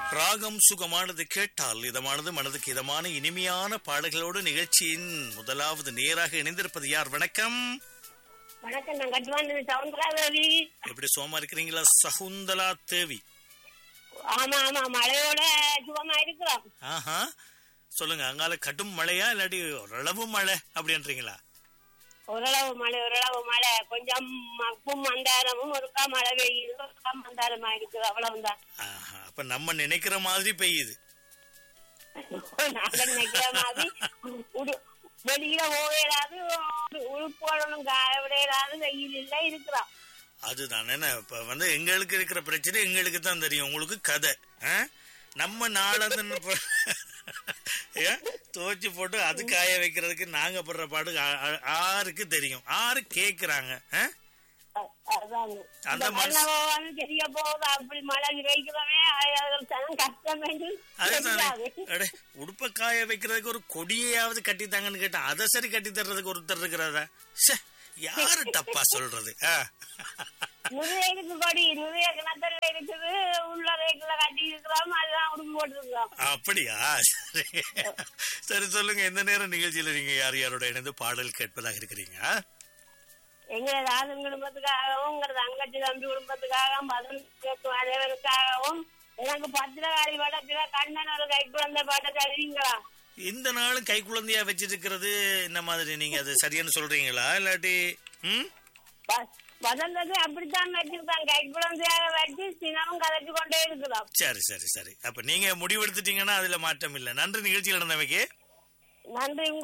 ராகம் சுகமானது கேட்டால் இதமானது மனதுக்கு இதமான இனிமையான பாடல்களோடு நிகழ்ச்சியின் முதலாவது நேராக இணைந்திருப்பது யார் வணக்கம் வணக்கம் நான் கட்டுவான் சவுந்தரா தேவி எப்படி சுகமா இருக்கிறீங்களா சகுந்தலா தேவி ஆமா ஆமா மழையோட சுகமா இருக்கிறோம் ஆஹா சொல்லுங்க அங்கால கடும் மழையா இல்லாட்டி ஓரளவு மழை அப்படின்றீங்களா ஓரளவு மழை ஓரளவு மழை கொஞ்சம் மப்பும் மந்தாரமும் ஒருக்கா மழை பெய்யுது ஒருக்கா மந்தாரமா இருக்குது அவ்வளவுதான் ஆஹா அப்ப நம்ம நினைக்கிற மாதிரி பெய்யுது நாங்க நினைக்கிற மாதிரி உடு- வெளியில போயிடாது உழுப்போடணும் காய விடையிடாது வெயில் இல்ல இருக்கிறோம் அதுதான் என்ன இப்ப வந்து எங்களுக்கு இருக்கிற பிரச்சனை எங்களுக்கு தான் தெரியும் உங்களுக்கு கதை ஆ? நம்ம நாளந்து துவச்சு போட்டு அது காய வைக்கிறதுக்கு நாங்க படுற பாடு ஆ- ஆ- ஆருக்கு தெரியும் ஆறு கேக்குறாங்க ஆ? அ- அதான் அந்த இந்த மனசு- மழை போவான்னு தெரிய போகுது அப்படி மழை வைக்கிறவே அது கஷ்டம் என்று அதுதானே தெரியாது. அடே, உடுப்ப காய வைக்கிறதுக்கு ஒரு கொடியையாவது கட்டித்தாங்கன்னு கேட்டா அதை சரி கட்டி தர்றதுக்கு ஒருத்தர் இருக்கிறதா ச்சே, யாரு தப்பா சொல்றது ஆ? நுழையிருக்கு கொடி நுழைய கிணத்துல இருக்குது உள்ள ரேக்குல கட்டி இருக்கிறோம் அதுதான் உடுப்பு போட்டிருக்கிறோம் அப்படியா சரி சரி சொல்லுங்க எந்த நேரம் நிகழ்ச்சியில நீங்க யார் யாரோட இணைந்து பாடல் கேட்பதாக இருக்கிறீங்க எங்க ராசன் குடும்பத்துக்காகவும் உங்க தங்கச்சி தம்பி குடும்பத்துக்காகவும் பதில் கேட்கும் அனைவருக்காகவும் எனக்கு பத்திரகாளி படத்துல கண்ணன் ஒரு கை குழந்தை பாட்டை தருவீங்களா இந்த நாளும் கை குழந்தையா வச்சிருக்கிறது என்ன மாதிரி நீங்க அது சரியான்னு சொல்றீங்களா இல்லாட்டி ம் பதில்றது அப்படித்தான் வச்சிருக்கான் கை குழந்தையாக வச்சு சினமும் கதைச்சு கொண்டே இருக்கிறோம் சரி சரி சரி அப்ப நீங்க முடிவெடுத்துட்டீங்கன்னா அதுல மாற்றம் இல்ல நன்றி நிகழ்ச்சியில் நடந்தவைக்கு நன்றி உங்க